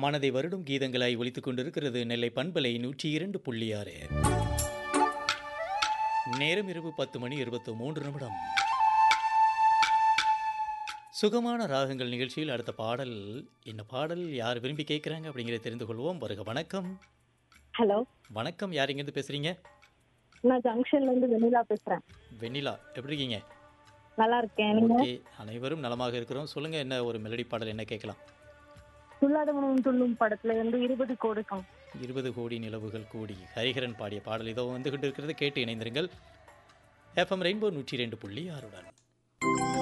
மனதை வருடும் கீதங்களாய் ஒலித்துக் கொண்டிருக்கிறது நெல்லை பண்பலை நூற்றி இரண்டு புள்ளி ஆறு நேரம் இரவு பத்து மணி இருபத்து மூன்று நிமிடம் சுகமான ராகங்கள் நிகழ்ச்சியில் அடுத்த பாடல் என்ன பாடல் யார் விரும்பி கேட்குறாங்க அப்படிங்கிறத தெரிந்து கொள்வோம் வருக வணக்கம் ஹலோ வணக்கம் யார் இங்கேருந்து பேசுகிறீங்க நான் ஜங்ஷன்ல இருந்து வெண்ணிலா பேசுறேன் வெண்ணிலா எப்படி இருக்கீங்க நல்லா இருக்கேன் நீங்க ஓகே அனைவரும் நலமாக இருக்கிறோம் சொல்லுங்கள் என்ன ஒரு மெலடி பாடல் என்ன கேட்கலாம் துள்ளாத மனம் துள்ளும் படத்துல இருந்து இருபது கோடுக்கும் இருபது கோடி நிலவுகள் கூடி ஹரிஹரன் பாடிய பாடல் இதோ வந்து கொண்டிருக்கிறது கேட்டு இணைந்திருங்கள் எஃப்எம் ரெயின்போ நூற்றி ரெண்டு புள்ளி ஆறுடன்